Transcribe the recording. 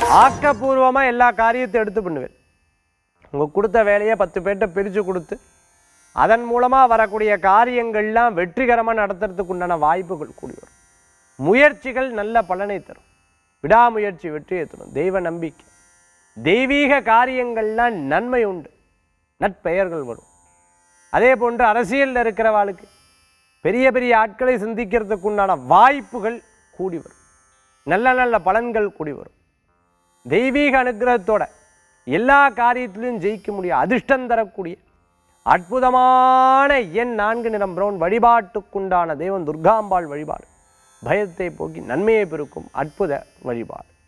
ஆக்கப்பூர்வமாக எல்லா காரியத்தையும் எடுத்து பண்ணுவேன் உங்கள் கொடுத்த வேலையை பத்து பேர்கிட்ட பிரித்து கொடுத்து அதன் மூலமாக வரக்கூடிய காரியங்கள்லாம் வெற்றிகரமாக நடத்துறதுக்கு உண்டான வாய்ப்புகள் கூடி வரும் முயற்சிகள் நல்ல பலனை தரும் விடாமுயற்சி வெற்றியை தரும் தெய்வ நம்பிக்கை தெய்வீக காரியங்கள்லாம் நன்மை உண்டு நற்பெயர்கள் வரும் அதே போன்று அரசியலில் இருக்கிறவாளுக்கு பெரிய பெரிய ஆட்களை சந்திக்கிறதுக்கு உண்டான வாய்ப்புகள் கூடி வரும் நல்ல நல்ல பலன்கள் கூடி வரும் தெய்வீக அனுகிரகத்தோட எல்லா காரியத்திலையும் ஜெயிக்க முடியும் அதிர்ஷ்டம் தரக்கூடிய அற்புதமான எண் நான்கு நிறம் பிரவுன் வழிபாட்டுக்குண்டான தெய்வம் துர்காம்பாள் வழிபாடு பயத்தை போக்கி நன்மையை பெருக்கும் அற்புத வழிபாடு